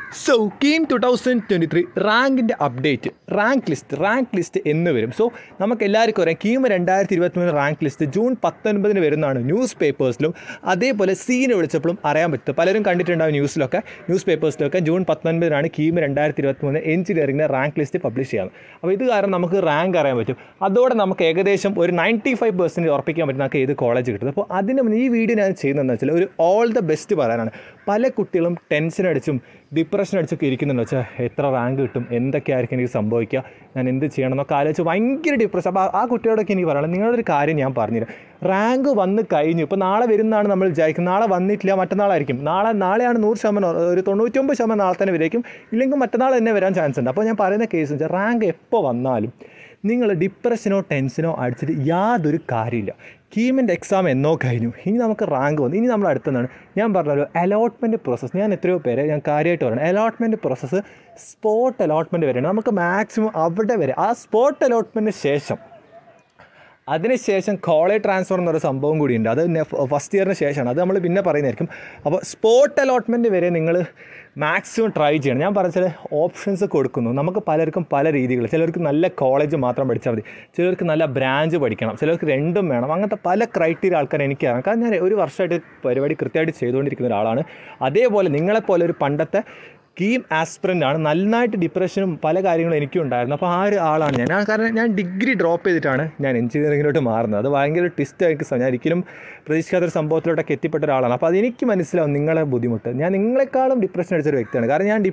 so KEAM two thousand twenty three റാങ്കിൻ്റെ update rank list rank list എന്ന് വരും so നമുക്ക് എല്ലാവർക്കും അറിയാം കീം രണ്ടായിരത്തി ഇരുപത്തി മൂന്ന് റാങ്ക് ലിസ്റ്റ് ജൂൺ പത്തൊൻപതിന് വരുന്നതാണ് ന്യൂസ് പേപ്പേഴ്സിലും അതേപോലെ സീനെ വിളിച്ചപ്പോഴും അറിയാൻ പറ്റും പലരും കണ്ടിട്ടുണ്ടാവും ന്യൂസിലൊക്കെ ന്യൂസ് പേപ്പേഴ്സിലൊക്കെ ജൂൺ പത്തൊൻപതിനാണ് കീം രണ്ടായിരത്തി ഇരുപത്തി മൂന്ന് എഞ്ചിനീയറിംഗിൻ്റെ റാങ്ക് ലിസ്റ്റ് പബ്ലിഷ് ചെയ്യാം അപ്പോൾ ഇത് കാരണം നമുക്ക് റാങ്ക് അറിയാൻ പറ്റും അതോടെ നമുക്ക് ഏകദേശം ഒരു നയൻറ്റി ഫൈവ് പെർസെൻറ്റ് ഉറപ്പിക്കാൻ പറ്റും നമുക്ക് ഏത് കോളേജ് കിട്ടുന്നത് അപ്പോൾ അതിന് മുന്നേ ഈ വീഡിയോ ഞാൻ ചെയ്യുന്നതെന്ന് വെച്ചാൽ ഒരു ഓൾ ദ ബെസ്റ്റ് പറയാനാണ് പല കുട്ടികളും ടെൻഷൻ അടിച്ചും ഡിപ്രഷൻ അടിച്ചൊക്കെ ഇരിക്കുന്നുണ്ട് വെച്ചാൽ എത്ര റാങ്ക് കിട്ടും എന്തൊക്കെയായിരിക്കും എനിക്ക് സംഭവിക്കുക ഞാൻ എന്ത് ചെയ്യണം എന്നൊക്കെ ആലോചിച്ച് ഭയങ്കര ഡിപ്രഷൻ അപ്പോൾ ആ കുട്ടിയോടൊക്കെ എനിക്ക് പറയണം നിങ്ങളൊരു കാര്യം ഞാൻ പറഞ്ഞുതരാം റാങ്ക് വന്ന് കഴിഞ്ഞു ഇപ്പോൾ നാളെ വരുന്നതാണ് നമ്മൾ വിചാരിക്കുന്നത് നാളെ വന്നിട്ടില്ല മറ്റന്നാളായിരിക്കും നാളെ നാളെയാണ് നൂറ് ശതമാനം ഒരു തൊണ്ണൂറ്റൊമ്പത് ശതമാനം നാളെ തന്നെ വരേക്കും ഇല്ലെങ്കിൽ മറ്റന്നാൾ തന്നെ വരാൻ ചാൻസ് ഉണ്ട് അപ്പോൾ ഞാൻ പറയുന്ന കേസ് വെച്ചാൽ റാങ്ക് എപ്പോൾ വന്നാലും നിങ്ങൾ ഡിപ്രഷനോ ടെൻഷനോ അടിച്ചിട്ട് യാതൊരു കാര്യമില്ല കീമിൻ്റെ എക്സാം എന്നോ കഴിഞ്ഞു ഇനി നമുക്ക് റാങ്ക് വന്നു ഇനി നമ്മൾ അടുത്തതാണ് ഞാൻ പറഞ്ഞല്ലോ അലോട്ട്മെൻറ്റ് പ്രോസസ്സ് ഞാൻ എത്രയോ പേരെ ഞാൻ കാര്യമായിട്ട് പറയണം അലോട്ട്മെൻറ്റ് പ്രോസസ്സ് സ്പോട്ട് അലോട്ട്മെൻറ്റ് വരെയാണ് നമുക്ക് മാക്സിമം അവിടെ വരെ ആ സ്പോട്ട് അലോട്ട്മെൻറ്റിന് ശേഷം അതിനുശേഷം കോളേജ് ട്രാൻസ്ഫർ എന്നൊരു സംഭവം കൂടിയുണ്ട് അത് ഫസ്റ്റ് ഇയറിന് ശേഷമാണ് അത് നമ്മൾ പിന്നെ പറയുന്നതായിരിക്കും അപ്പോൾ സ്പോട്ട് അലോട്ട്മെൻറ്റ് വരെ നിങ്ങൾ മാക്സിമം ട്രൈ ചെയ്യണം ഞാൻ പറഞ്ഞ ചില ഓപ്ഷൻസ് കൊടുക്കുന്നു നമുക്ക് പലർക്കും പല രീതികൾ ചിലർക്ക് നല്ല കോളേജ് മാത്രം പഠിച്ചാൽ മതി ചിലർക്ക് നല്ല ബ്രാഞ്ച് പഠിക്കണം ചിലർക്ക് രണ്ടും വേണം അങ്ങനത്തെ പല ക്രൈറ്റീരിയ ആൾക്കാർ എനിക്കറിയാം കാരണം ഞാൻ ഒരു വർഷമായിട്ട് പരിപാടി കൃത്യമായിട്ട് ചെയ്തുകൊണ്ടിരിക്കുന്ന ഒരാളാണ് അതേപോലെ നിങ്ങളെപ്പോലെ ഒരു പണ്ടത്തെ കീം ആസ്പിറൻ്റ് ആണ് നന്നായിട്ട് ഡിപ്രഷനും പല കാര്യങ്ങളും എനിക്കും ഉണ്ടായിരുന്നു അപ്പോൾ ആ ഒരു ആളാണ് ഞാൻ ആ കാരണം ഞാൻ ഡിഗ്രി ഡ്രോപ്പ് ചെയ്തിട്ടാണ് ഞാൻ എഞ്ചിനീയറിങ്ങിലോട്ട് മാറുന്നത് അത് ഭയങ്കര ട്വിസ്റ്റ് എനിക്ക് ഞാൻ ഒരിക്കലും പ്രതീക്ഷിക്കാത്തൊരു സംഭവത്തിലോട്ടൊക്കെ എത്തിപ്പെട്ട ഒരാളാണ് അപ്പോൾ അതെനിക്ക് മനസ്സിലാവും നിങ്ങളെ ബുദ്ധിമുട്ട് ഞാൻ നിങ്ങളെക്കാളും ഡിപ്രഷൻ അടിച്ചൊരു വ്യക്തിയാണ് കാരണം ഞാൻ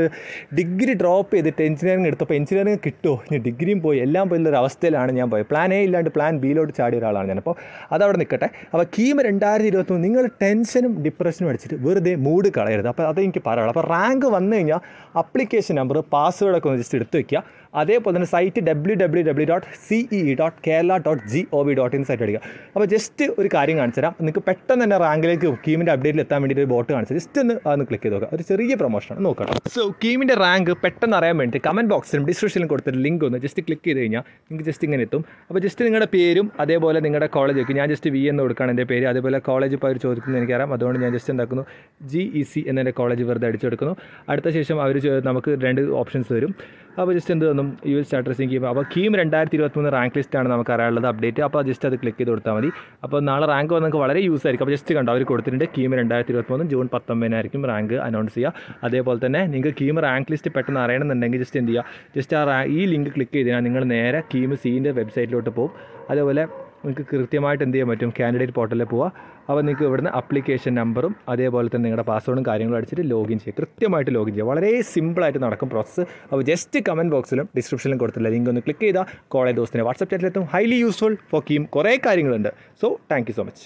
ഡിഗ്രി ഡ്രോപ്പ് ചെയ്തിട്ട് എഞ്ചിനീയറിംഗ് എടുത്തപ്പോൾ എഞ്ചിനീയറിംഗ് കിട്ടുമോ ഇനി ഡിഗ്രിയും പോയി എല്ലാം പോയി ഒരു അവസ്ഥയിലാണ് ഞാൻ പോയത് പ്ലാൻ എ ഇല്ലാണ്ട് പ്ലാൻ ബിയിലോട്ട് ചാടിയ ഒരാളാണ് ഞാൻ അപ്പോൾ അതവിടെ നിൽക്കട്ടെ അപ്പോൾ കീം രണ്ടായിരത്തി ഇരുപത്തൊന്ന് നിങ്ങൾ ടെൻഷനും ഡിപ്രഷനും അടിച്ചിട്ട് വെറുതെ മൂഡ് കളയരുത് അപ്പോൾ അതെനിക്ക് പറയാനുള്ളൂ അപ്പോൾ റാങ്ക് വന്നു കഴിഞ്ഞാൽ അപ്ലിക്കേഷൻ നമ്പർ പാസ്വേഡൊക്കെ ഒന്ന് ജസ്റ്റ് എടുത്ത് വയ്ക്കുക അതേപോലെ തന്നെ site W W W dot C E dot Kerala dot G O V dot in site അടിക്കുക അപ്പോൾ ജസ്റ്റ് ഒരു കാര്യം കാണിച്ചു തരാം നിങ്ങൾക്ക് പെട്ടെന്ന് തന്നെ റാങ്കിലേക്ക് കീമിൻ്റെ അപ്ഡേറ്റിൽ എത്താൻ വേണ്ടിയിട്ട് ഒരു ബോട്ട് കാണിച്ചു ജസ്റ്റ് ഒന്ന് അതൊന്ന് ക്ലിക്ക് ചെയ്ത് നോക്കുക ഒരു ചെറിയ പ്രൊമോഷനാണ് നോക്കാം സോ കീമിൻ്റെ റാങ്ക് പെട്ടെന്ന് അറിയാൻ വേണ്ടി കമൻറ്റ് ബോക്സിലും ഡിസ്ക്രിപ്ഷനിലും കൊടുത്തിട്ട് ലിങ്ക് ഒന്ന് ജസ്റ്റ് ക്ലിക്ക് ചെയ്ത് കഴിഞ്ഞാൽ നിങ്ങൾക്ക് ജസ്റ്റ് ഇങ്ങനെ എത്തും അപ്പോൾ ജസ്റ്റ് നിങ്ങളുടെ പേരും അതേപോലെ നിങ്ങളുടെ കോളേജ് വെക്കും ഞാൻ ജസ്റ്റ് വി എന്ന് കൊടുക്കുകയാണ് എൻ്റെ പേര് അതേപോലെ കോളേജ് ഇപ്പോൾ അവർ ചോദിക്കുന്നത് എനിക്കറിയാം അതുകൊണ്ട് ഞാൻ ജസ്റ്റ് എന്താക്കുന്നു ജി ഇ സി എന്നെ കോളേജ് വെറുതെ അടിച്ചെടുക്കുന്നു അടുത്ത ശേഷം അവർ നമുക്ക് രണ്ട് ഓപ്ഷൻസ് തരും അപ്പോൾ ജസ്റ്റ് എന്ത് തന്നും യു എസ് സ്റ്റാറ്റസിങ് കീം അപ്പോൾ കീം രണ്ടായിരത്തി ഇരുപത്തിമൂന്ന് റാങ്ക് ലിസ്റ്റാണ് നമുക്ക് അറിയാനുള്ളത് അപ്ഡേറ്റ് അപ്പോൾ ജസ്റ്റ് അത് ക്ലിക്ക് ചെയ്ത് കൊടുത്താൽ മതി അപ്പോൾ നാളെ റാങ്ക് വന്ന് നിങ്ങൾക്ക് വളരെ യൂസ് ആയിരിക്കും അപ്പോൾ ജസ്റ്റ് കണ്ടോ അവർ കൊടുത്തിട്ടുണ്ട് കീം രണ്ടായിരത്തി ഇരുപത്തിമൂന്ന് ജൂൺ പത്തൊമ്പതിനായിരിക്കും റാങ്ക് അനൗൺസ് ചെയ്യുക അതേപോലെ തന്നെ നിങ്ങൾക്ക് കീം റാങ്ക് ലിസ്റ്റ് പെട്ടെന്ന് അറിയണമെന്നുണ്ടെങ്കിൽ ജസ്റ്റ് എന്ത് ചെയ്യുക ജസ്റ്റ് ആ റാ ഈ ലിങ്ക് ക്ലിക്ക് ചെയ്ത് കഴിഞ്ഞാൽ നിങ്ങൾ നേരെ കീം സീൻ്റെ വെബ്സൈറ്റിലോട്ട് പോകും അതേപോലെ നിങ്ങൾക്ക് കൃത്യമായിട്ട് എന്ത് ചെയ്യാൻ പറ്റും കാൻഡിഡേറ്റ് പോർട്ടലിൽ പോവുക അപ്പോൾ നിങ്ങൾക്ക് ഇവിടുന്ന് അപ്ലിക്കേഷൻ നമ്പറും അതേപോലെ തന്നെ നിങ്ങളുടെ പാസ്വേഡും കാര്യങ്ങളും അടിച്ചിട്ട് ലോഗിൻ ചെയ്യുക കൃത്യമായിട്ട് ലോഗിൻ ചെയ്യുക വളരെ സിമ്പിളായിട്ട് നടക്കും പ്രോസസ്സ് അപ്പോൾ ജസ്റ്റ് കമൻറ്റ് ബോക്സിലും ഡിസ്ക്രിപ്ഷനിലും കൊടുത്തില്ല ലിങ്ക് ഒന്ന് ക്ലിക്ക് ചെയ്താൽ കോളേജ് ദോസ്തിനെ വാട്സപ്പ് ചാറ്റിലെത്തും ഹൈലി യൂസ്ഫുൾ ഫോർ കീം കുറേ കാര്യങ്ങളുണ്ട് so thank you so much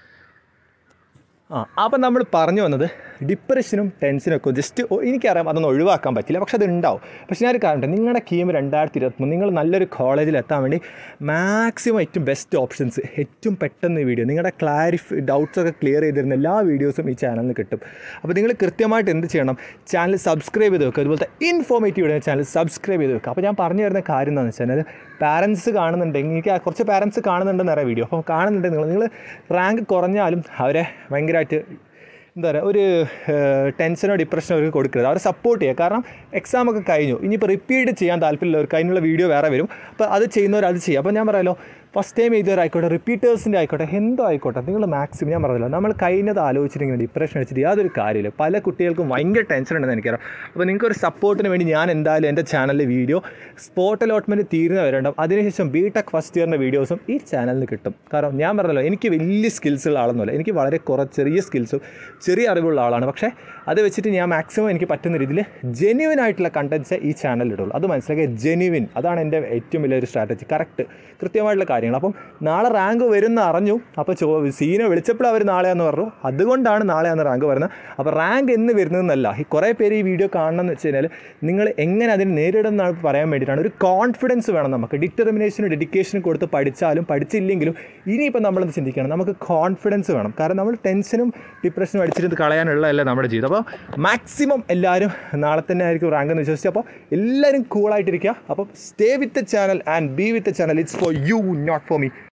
ആ അപ്പം നമ്മൾ പറഞ്ഞു വന്നത് ഡിപ്രഷനും ടെൻഷനും ഒക്കെ ജസ്റ്റ് എനിക്കറിയാം അതൊന്നും ഒഴിവാക്കാൻ പറ്റില്ല പക്ഷെ അത് ഉണ്ടാവും പക്ഷേ ഞാനൊരു കാര്യം നിങ്ങളുടെ കീം രണ്ടായിരത്തി ഇരുപത്തിമൂന്ന് നിങ്ങൾ നല്ലൊരു കോളേജിൽ എത്താൻ വേണ്ടി മാക്സിമം ഏറ്റവും ബെസ്റ്റ് ഓപ്ഷൻസ് ഏറ്റവും പെട്ടെന്ന് വീഡിയോ നിങ്ങളുടെ ക്ലാരിഫൈ ഡൗട്ട്സ് ഒക്കെ ക്ലിയർ ചെയ്തിരുന്ന എല്ലാ വീഡിയോസും ഈ ചാനലിൽ നിന്ന് കിട്ടും അപ്പോൾ നിങ്ങൾ കൃത്യമായിട്ട് എന്ത് ചെയ്യണം ചാനൽ സബ്സ്ക്രൈബ് ചെയ്ത് വെക്കുക അതുപോലത്തെ ഇൻഫോർമേറ്റീവ് ചാനൽ സബ്സ്ക്രൈബ് ചെയ്ത് വെക്കുക അപ്പോൾ ഞാൻ പറഞ്ഞു വരുന്ന കാര്യം എന്താണെന്ന് വെച്ചാൽ പാരൻസ് കാണുന്നുണ്ടെങ്കിൽ എനിക്ക് കുറച്ച് പാരൻസ് കാണുന്നുണ്ടെന്ന് അറിയാം വീഡിയോ അപ്പോൾ കാണുന്നുണ്ടെങ്കിൽ നിങ്ങൾ നിങ്ങൾ റാങ്ക് കുറഞ്ഞാലും അവരെ ഭയങ്കരമായിട്ട് എന്താ പറയുക ഒരു ടെൻഷനോ ഡിപ്രഷനോ അവർക്ക് കൊടുക്കരുത് അവരെ സപ്പോർട്ട് ചെയ്യുക കാരണം എക്സാം ഒക്കെ കഴിഞ്ഞു ഇനിയിപ്പോൾ റിപ്പീറ്റ് ചെയ്യാൻ താല്പര്യമുള്ളവർക്ക് അതിനുള്ള വീഡിയോ വേറെ വരും അപ്പോൾ അത് ചെയ്യുന്നവർ അത് ചെയ്യുക അപ്പോൾ ഞാൻ പറയാലോ ഫസ്റ്റ് ടൈം എഴുതിയവരായിക്കോട്ടെ റിപ്പീറ്റേഴ്സിൻ്റെ ആയിക്കോട്ടെ എന്തോ ആയിക്കോട്ടെ നിങ്ങൾ മാക്സിമം ഞാൻ പറഞ്ഞല്ലോ നമ്മൾ കഴിഞ്ഞത് ആലോചിച്ചിട്ട് ഇങ്ങനെ ഡിപ്രഷൻ അടിച്ചിട്ട് യാതൊരു കാര്യമില്ല പല കുട്ടികൾക്കും ഭയങ്കര ടെൻഷൻ ഉണ്ടെന്ന് എനിക്കറിയാം അപ്പോൾ നിങ്ങൾക്ക് ഒരു സപ്പോർട്ടിന് വേണ്ടി ഞാൻ എന്തായാലും എൻ്റെ ചാനലിൽ വീഡിയോ സ്പോട്ട് അലോട്ട്മെൻറ്റ് തീരുന്നവരുണ്ടാവും അതിനുശേഷം ബി ടെക് ഫസ്റ്റ് ഇയറിൻ്റെ വീഡിയോസും ഈ ചാനലിൽ കിട്ടും കാരണം ഞാൻ പറഞ്ഞല്ലോ എനിക്ക് വലിയ സ്കിൽസുള്ള ആളൊന്നുമല്ല എനിക്ക് വളരെ കുറച്ച് ചെറിയ സ്കിൽസും ചെറിയ അറിവുള്ള ആളാണ് പക്ഷേ അത് വെച്ചിട്ട് ഞാൻ മാക്സിമം എനിക്ക് പറ്റുന്ന രീതിയിൽ ജെന്യുവൻ ആയിട്ടുള്ള കണ്ടൻസ് ഈ ചാനലിൽ ഇടുള്ളൂ അത് മനസ്സിലാക്കിയ ജെന്യുവിൻ അതാണ് എൻ്റെ ഏറ്റവും വലിയൊരു സ്ട്രാറ്റജി കറക്റ്റ് കൃത്യമായിട്ടുള്ള കാര്യങ്ങൾ അപ്പം നാളെ റാങ്ക് വരുന്ന അറിഞ്ഞു അപ്പോൾ ചോ സീനെ വിളിച്ചപ്പോൾ അവർ നാളെയാന്ന് പറഞ്ഞു അതുകൊണ്ടാണ് നാളെയാന്ന് റാങ്ക് വരുന്നത് അപ്പോൾ റാങ്ക് എന്ന് വരുന്നതെന്നല്ല ഈ കുറേ പേര് ഈ വീഡിയോ കാണണമെന്ന് വെച്ച് കഴിഞ്ഞാൽ നിങ്ങൾ എങ്ങനെ അതിനെ നേരിടുന്നതാണ് പറയാൻ വേണ്ടിയിട്ടാണ് ഒരു കോൺഫിഡൻസ് വേണം നമുക്ക് ഡിറ്റർമിനേഷനും ഡെഡിക്കേഷനും കൊടുത്ത് പഠിച്ചാലും പഠിച്ചില്ലെങ്കിലും ഇനിയിപ്പോൾ നമ്മളെന്ന് ചിന്തിക്കണം നമുക്ക് കോൺഫിഡൻസ് വേണം കാരണം നമ്മൾ ടെൻഷനും ഡിപ്രഷനും അടിച്ചിട്ട് കളയാനുള്ളതല്ല നമ്മുടെ ജീവിതം അപ്പോൾ മാക്സിമം എല്ലാവരും നാളെ തന്നെ ആയിരിക്കും റാങ്ക് എന്ന് വിശ്വസിച്ച് അപ്പോൾ എല്ലാവരും കൂളായിട്ടിരിക്കുക അപ്പോൾ stay with channel and be with channel it's for you not for me